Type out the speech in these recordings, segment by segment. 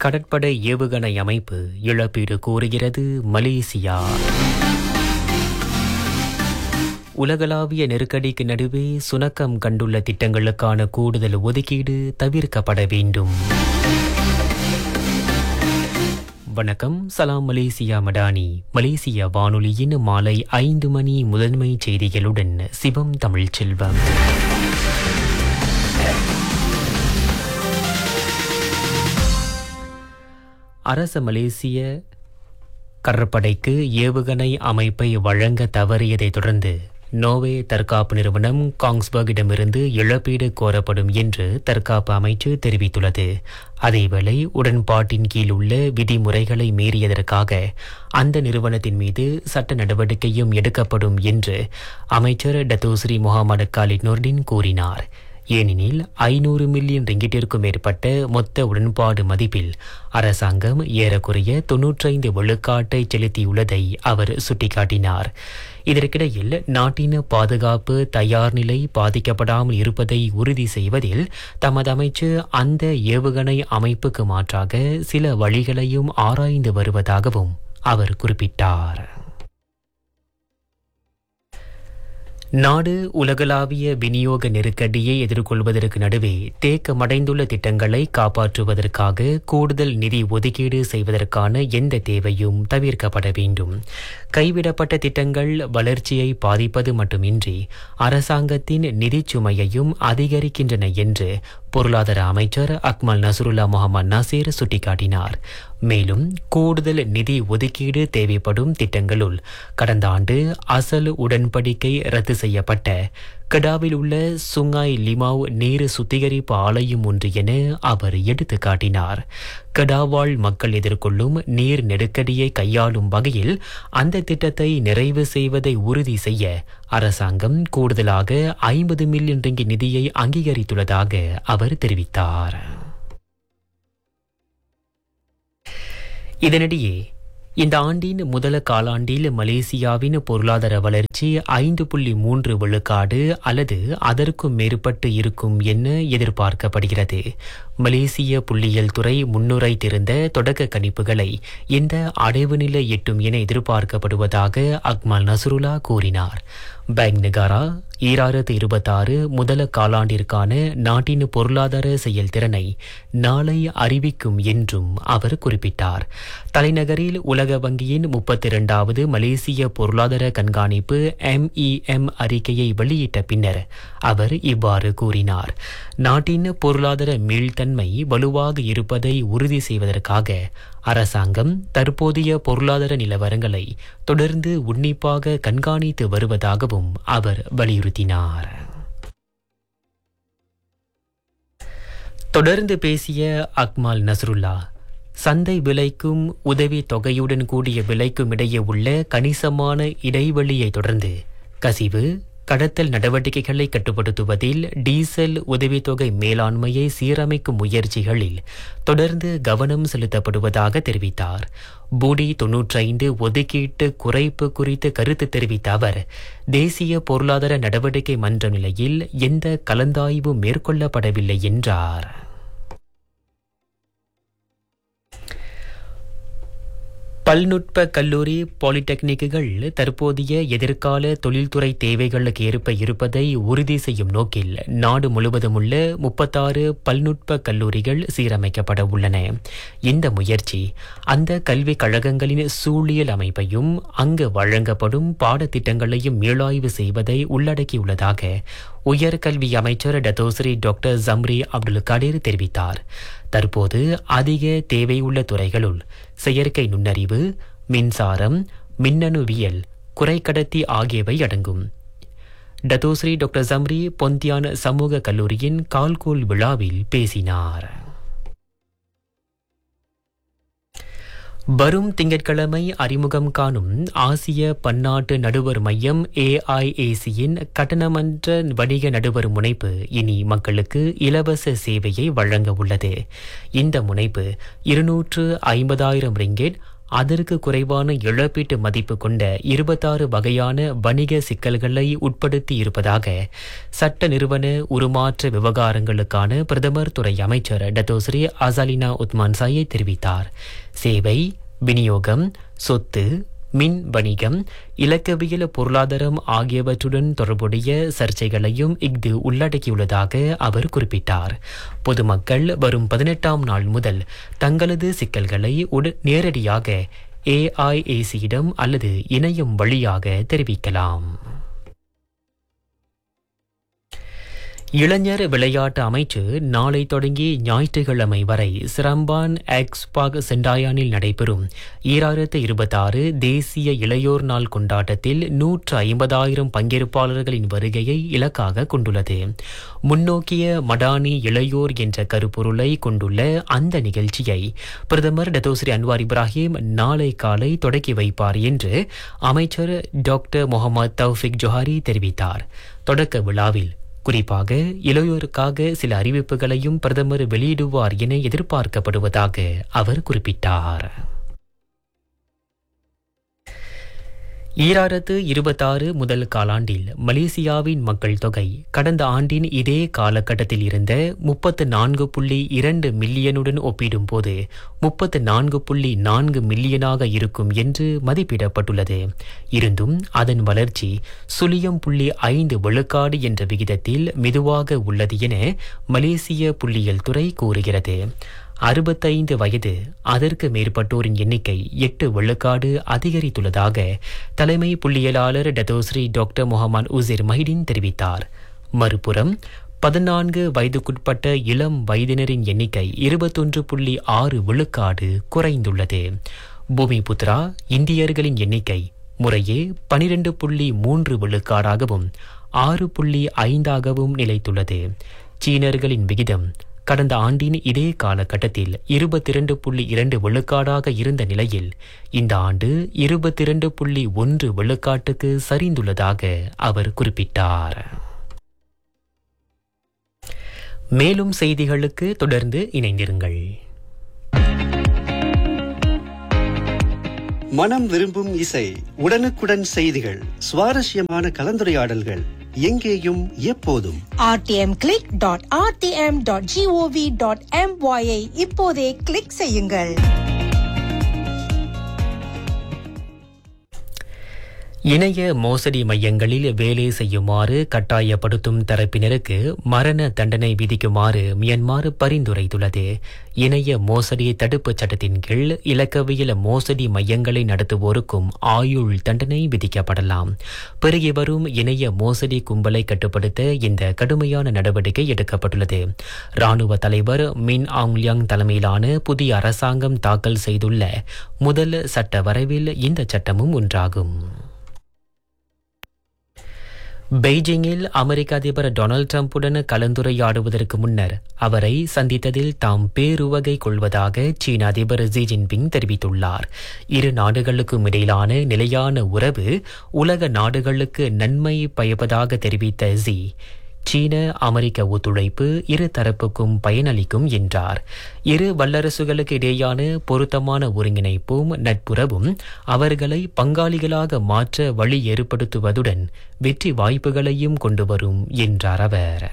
கடற்படை ஏவுகணை அமைப்பு இழப்பீடு கோருகிறது மலேசியா உலகளாவிய நெருக்கடிக்கு நடுவே சுணக்கம் கண்டுள்ள திட்டங்களுக்கான கூடுதல் ஒதுக்கீடு தவிர்க்கப்பட வேண்டும் வணக்கம் சலாம் மலேசியா மடானி மலேசியா வானொலியின் மாலை ஐந்து மணி முதன்மை செய்திகளுடன் சிவம் தமிழ்ச்செல்வம் அரச மலேசிய கடற்படைக்கு ஏவுகணை அமைப்பை வழங்க தவறியதைத் தொடர்ந்து நோவே தற்காப்பு நிறுவனம் காங்ஸ்பர்கிடமிருந்து இழப்பீடு கோரப்படும் என்று தற்காப்பு அமைச்சு தெரிவித்துள்ளது அதேவேளை உடன்பாட்டின் கீழ் உள்ள விதிமுறைகளை மீறியதற்காக அந்த நிறுவனத்தின் மீது சட்ட நடவடிக்கையும் எடுக்கப்படும் என்று அமைச்சர் டத்தோஸ்ரீ முகமது காலித் நொர்டின் கூறினார் ஏனெனில் ஐநூறு மில்லியன் ரிங்கிட்டிற்கும் மேற்பட்ட மொத்த உடன்பாடு மதிப்பில் அரசாங்கம் ஏறக்குறைய தொன்னூற்றைந்து விழுக்காட்டை செலுத்தியுள்ளதை அவர் சுட்டிக்காட்டினார் இதற்கிடையில் நாட்டின் பாதுகாப்பு தயார் நிலை பாதிக்கப்படாமல் இருப்பதை உறுதி செய்வதில் தமது அமைச்சு அந்த ஏவுகணை அமைப்புக்கு மாற்றாக சில வழிகளையும் ஆராய்ந்து வருவதாகவும் அவர் குறிப்பிட்டார் நாடு உலகளாவிய விநியோக நெருக்கடியை எதிர்கொள்வதற்கு நடுவே தேக்கமடைந்துள்ள திட்டங்களை காப்பாற்றுவதற்காக கூடுதல் நிதி ஒதுக்கீடு செய்வதற்கான எந்த தேவையும் தவிர்க்கப்பட வேண்டும் கைவிடப்பட்ட திட்டங்கள் வளர்ச்சியை பாதிப்பது மட்டுமின்றி அரசாங்கத்தின் நிதிச் சுமையையும் அதிகரிக்கின்றன என்று பொருளாதார அமைச்சர் அக்மல் நசருல்லா முகமது நசீர் சுட்டிக்காட்டினார் மேலும் கூடுதல் நிதி ஒதுக்கீடு தேவைப்படும் திட்டங்களுள் கடந்த ஆண்டு அசல் உடன்படிக்கை ரத்து செய்யப்பட்ட கடாவில் உள்ள சுங்காய் லிமாவ் நீர் சுத்திகரிப்பு ஆலையும் ஒன்று என அவர் எடுத்து காட்டினார் கடாவாழ் மக்கள் எதிர்கொள்ளும் நீர் நெருக்கடியை கையாளும் வகையில் அந்த திட்டத்தை நிறைவு செய்வதை உறுதி செய்ய அரசாங்கம் கூடுதலாக ஐம்பது மில்லியன் ரிங்கி நிதியை அங்கீகரித்துள்ளதாக அவர் தெரிவித்தார் இதனிடையே இந்த ஆண்டின் முதல காலாண்டில் மலேசியாவின் பொருளாதார வளர்ச்சி ஐந்து புள்ளி மூன்று விழுக்காடு அல்லது அதற்கும் மேற்பட்டு இருக்கும் என எதிர்பார்க்கப்படுகிறது மலேசிய புள்ளியியல் துறை முன்னுரைத்திருந்த தொடக்க கணிப்புகளை இந்த அடைவு நிலை எட்டும் என எதிர்பார்க்கப்படுவதாக அக்மல் நசருல்லா கூறினார் பேங்க் நிகாரா ஈராயிரத்து இருபத்தாறு முதல காலாண்டிற்கான நாட்டின் பொருளாதார செயல்திறனை நாளை அறிவிக்கும் என்றும் அவர் குறிப்பிட்டார் தலைநகரில் உலக வங்கியின் முப்பத்தி இரண்டாவது மலேசிய பொருளாதார கண்காணிப்பு எம்இஎம் அறிக்கையை வெளியிட்ட பின்னர் அவர் இவ்வாறு கூறினார் நாட்டின் பொருளாதார மீள்தன்மை வலுவாக இருப்பதை உறுதி செய்வதற்காக அரசாங்கம் தற்போதைய பொருளாதார நிலவரங்களை தொடர்ந்து உன்னிப்பாக கண்காணித்து வருவதாகவும் அவர் வலியுறுத்தினார் தொடர்ந்து பேசிய அக்மால் நஸ்ருல்லா சந்தை விலைக்கும் உதவி தொகையுடன் கூடிய விலைக்கும் இடையே உள்ள கணிசமான இடைவெளியை தொடர்ந்து கசிவு கடத்தல் நடவடிக்கைகளை கட்டுப்படுத்துவதில் டீசல் உதவித்தொகை மேலாண்மையை சீரமைக்கும் முயற்சிகளில் தொடர்ந்து கவனம் செலுத்தப்படுவதாக தெரிவித்தார் பூடி தொன்னூற்றைந்து ஒதுக்கீட்டு குறைப்பு குறித்து கருத்து தெரிவித்த அவர் தேசிய பொருளாதார நடவடிக்கை மன்ற நிலையில் எந்த கலந்தாய்வும் மேற்கொள்ளப்படவில்லை என்றார் பல்நுட்ப கல்லூரி பாலிடெக்னிக்குகள் தற்போதைய எதிர்கால தொழில்துறை தேவைகளுக்கு ஏற்ப இருப்பதை உறுதி செய்யும் நோக்கில் நாடு முழுவதும் உள்ள முப்பத்தாறு பல்நுட்ப கல்லூரிகள் சீரமைக்கப்பட உள்ளன இந்த முயற்சி அந்த கல்விக் கழகங்களின் சூழியல் அமைப்பையும் அங்கு வழங்கப்படும் பாடத்திட்டங்களையும் மீளாய்வு செய்வதை உள்ளடக்கியுள்ளதாக உயர்கல்வி அமைச்சர் Datuk Seri doctor Zambry Abdul Kadir தெரிவித்தார் தற்போது அதிக தேவையுள்ள துறைகளுள் செயற்கை நுண்ணறிவு மின்சாரம் மின்னணுவியல் குறைக்கடத்தி ஆகியவை அடங்கும் டத்தோஸ்ரீ டாக்டர் ஜம்ரி பொந்தியான் சமூக கல்லூரியின் கால்கோல் விழாவில் பேசினார் வரும் திங்கட்கிழமை அறிமுகம் காணும் ஆசிய பன்னாட்டு நடுவர் மையம் ஏஐஏசியின் கட்டணமன்ற வணிக நடுவர் முனைப்பு இனி மக்களுக்கு இலவச சேவையை வழங்க உள்ளது இந்த முனைப்பு இருநூற்று ஐம்பதாயிரம் ரிங்கெட் அதற்கு குறைவான இழப்பீட்டு மதிப்பு கொண்ட இருபத்தாறு வகையான வணிக சிக்கல்களை உட்படுத்தி இருப்பதாக சட்ட நிறுவன உருமாற்ற விவகாரங்களுக்கான பிரதமர் துறை அமைச்சர் டத்தோஸ்ரீ அசாலினா உத்மான் சாயை தெரிவித்தார் சேவை விநியோகம் சொத்து மின் வணிகம் இலக்கவியல் பொருளாதாரம் ஆகியவற்றுடன் தொடர்புடைய சர்ச்சைகளையும் இஃது உள்ளடக்கியுள்ளதாக அவர் குறிப்பிட்டார் பொதுமக்கள் வரும் பதினெட்டாம் நாள் முதல் தங்களது சிக்கல்களை உட நேரடியாக ஏஐஏசியிடம் அல்லது இணையம் வழியாக தெரிவிக்கலாம் இளைஞர் விளையாட்டு அமைச்சு நாளை தொடங்கி ஞாயிற்றுக்கிழமை வரை சிரம்பான் எக்ஸ்பாக் செண்டாயானில் நடைபெறும் ஈராயிரத்து இருபத்தாறு தேசிய இளையோர் நாள் கொண்டாட்டத்தில் நூற்று ஐம்பதாயிரம் பங்கேற்பாளர்களின் வருகையை இலக்காக கொண்டுள்ளது முன்னோக்கிய மடானி இளையோர் என்ற கருப்பொருளை கொண்டுள்ள அந்த நிகழ்ச்சியை பிரதமர் டத்தோஸ்ரீ அன்வார் இப்ராஹிம் நாளை காலை தொடக்கி வைப்பார் என்று அமைச்சர் டாக்டர் முகமது தௌஃபிக் ஜொஹாரி தெரிவித்தார் தொடக்க விழாவில் குறிப்பாக இளையோருக்காக சில அறிவிப்புகளையும் பிரதமர் வெளியிடுவார் என எதிர்பார்க்கப்படுவதாக அவர் குறிப்பிட்டார் ஈராயிரத்து இருபத்தாறு முதல் காலாண்டில் மலேசியாவின் மக்கள் தொகை கடந்த ஆண்டின் இதே காலகட்டத்தில் இருந்த முப்பத்து நான்கு புள்ளி இரண்டு மில்லியனுடன் ஒப்பிடும்போது முப்பத்து நான்கு புள்ளி நான்கு மில்லியனாக இருக்கும் என்று மதிப்பிடப்பட்டுள்ளது இருந்தும் அதன் வளர்ச்சி சுழியம் புள்ளி ஐந்து விழுக்காடு என்ற விகிதத்தில் மெதுவாக உள்ளது என மலேசிய புள்ளியியல் துறை கூறுகிறது அறுபத்தைந்து வயது அதற்கு மேற்பட்டோரின் எண்ணிக்கை எட்டு விழுக்காடு அதிகரித்துள்ளதாக தலைமை புள்ளியலாளர் Datuk Seri doctor Mohamad Uzir Mahidin தெரிவித்தார் மறுபுறம் பதினான்கு வயதுக்குட்பட்ட இளம் வயதினரின் எண்ணிக்கை இருபத்தொன்று புள்ளி ஆறு விழுக்காடு குறைந்துள்ளது பூமிபுத்ரா இந்தியர்களின் எண்ணிக்கை முறையே பனிரெண்டு புள்ளி மூன்று விழுக்காடாகவும் ஆறு புள்ளி ஐந்தாகவும் நிலைத்துள்ளது சீனர்களின் விகிதம் கடந்த ஆண்டின் இதே காலகட்டத்தில் இருபத்தி இரண்டு புள்ளி இரண்டு விழுக்காடாக இருந்த நிலையில் இந்த ஆண்டு இருபத்தி இரண்டு புள்ளி ஒன்று விழுக்காட்டுக்கு சரிந்துள்ளதாக அவர் குறிப்பிட்டார் மேலும் செய்திகளுக்கு தொடர்ந்து இணைந்திருங்கள் மனம் விரும்பும் இசை உடனுக்குடன் செய்திகள் சுவாரஸ்யமான கலந்துரையாடல்கள் எங்கேயும் எப்போதும் rtmclick.rtm.gov.my ஐ இப்போதே கிளிக் செய்யுங்கள் இணைய மோசடி மையங்களில் வேலை செய்யுமாறு கட்டாயப்படுத்தும் தரப்பினருக்கு மரண தண்டனை விதிக்குமாறு மியன்மார் பரிந்துரைத்துள்ளது இணைய மோசடி தடுப்புச் சட்டத்தின் கீழ் இலக்கவியல் மோசடி மையங்களை நடத்துவோருக்கும் ஆயுள் தண்டனை விதிக்கப்படலாம் பெருகி வரும் இணைய மோசடி கும்பலை கட்டுப்படுத்த இந்த கடுமையான நடவடிக்கை எடுக்கப்பட்டுள்ளது ராணுவ தலைவர் மின் ஆங்லியாங் தலைமையிலான புதிய அரசாங்கம் தாக்கல் செய்துள்ள முதல் சட்ட வரைவில் இந்த சட்டமும் ஒன்றாகும் பெய்ஜிங்கில் அமெரிக்க அதிபர் டொனால்ட் ட்ரம்புடன் கலந்துரையாடுவதற்கு முன்னர் அவரை சந்தித்ததில் தாம் பேருவகை கொள்வதாக சீன அதிபர் ஜி ஜின்பிங் தெரிவித்துள்ளார் இரு நாடுகளுக்கும் இடையிலான நிலையான உறவு உலக நாடுகளுக்கு நன்மை பயப்பதாக தெரிவித்த ஜி சீன அமெரிக்க ஒத்துழைப்பு இரு தரப்புக்கும் பயனளிக்கும் என்றார் இரு வல்லரசுகளுக்கு இடையேயான பொருத்தமான ஒருங்கிணைப்பும் நட்புறவும் அவர்களை பங்காளிகளாக மாற்ற வழி ஏற்படுத்துவதுடன் வெற்றி வாய்ப்புகளையும் கொண்டு வரும் என்றார் அவர்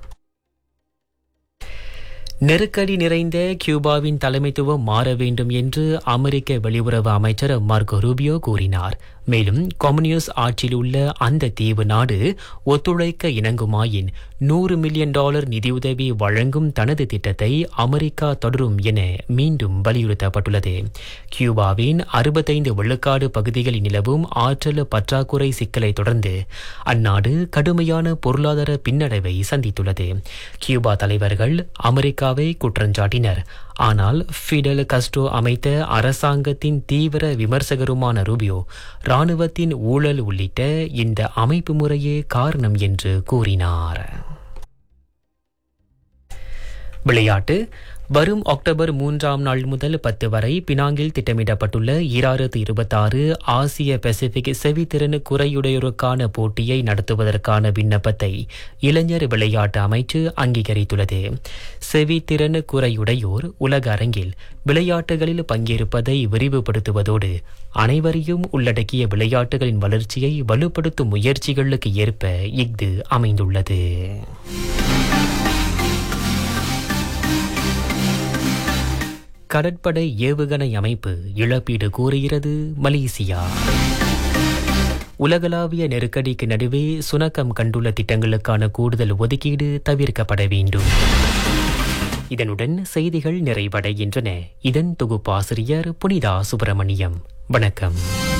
நெருக்கடி நிறைந்த கியூபாவின் தலைமைத்துவம் மாற வேண்டும் என்று அமெரிக்க வெளியுறவு அமைச்சர் மார்கோ ரூபியோ கூறினார் மேலும் கம்யூனிஸ்ட் ஆட்சியில் உள்ள அந்த தீவு நாடு ஒத்துழைக்க இணங்குமாயின் நூறு மில்லியன் டாலர் நிதியுதவி வழங்கும் தனது திட்டத்தை அமெரிக்கா தொடரும் என மீண்டும் வலியுறுத்தப்பட்டுள்ளது கியூபாவின் அறுபத்தைந்து விழுக்காடு பகுதிகளில் நிலவும் ஆற்றல் பற்றாக்குறை சிக்கலை தொடர்ந்து அந்நாடு கடுமையான பொருளாதார பின்னடைவை சந்தித்துள்ளது கியூபா தலைவர்கள் அமெரிக்காவை குற்றஞ்சாட்டினர் ஆனால் ஃபிடல் கஸ்ட்ரோ அமைத்த அரசாங்கத்தின் தீவிர விமர்சகருமான ரூபியோ ராணுவத்தின் ஊழல் உள்ளிட்ட இந்த அமைப்பு முறையே காரணம் என்று கூறினார் விளையாட்டு வரும் அக்டோபர் மூன்றாம் நாள் முதல் பத்து வரை பினாங்கில் திட்டமிடப்பட்டுள்ள ஈராயிரத்து இருபத்தாறு ஆசிய பசிபிக் செவித்திறன் குறையுடையோருக்கான போட்டியை நடத்துவதற்கான விண்ணப்பத்தை இளைஞர் விளையாட்டு அமைச்சு அங்கீகரித்துள்ளது செவித்திறன் குறையுடையோர் உலக அரங்கில் விளையாட்டுகளில் பங்கேற்பதை விரிவுபடுத்துவதோடு அனைவரையும் உள்ளடக்கிய விளையாட்டுகளின் வளர்ச்சியை வலுப்படுத்தும் முயற்சிகளுக்கு ஏற்ப இஃது அமைந்துள்ளது கடற்படை ஏவுகணை அமைப்பு இழப்பீடு கோருகிறது மலேசியா உலகளாவிய நெருக்கடிக்கு நடுவே சுணக்கம் கண்டுள்ள திட்டங்களுக்கான கூடுதல் ஒதுக்கீடு தவிர்க்கப்பட வேண்டும் இதனுடன் செய்திகள் நிறைவடைகின்றன இதன் தொகுப்பாசிரியர் புனிதா சுப்பிரமணியம் வணக்கம்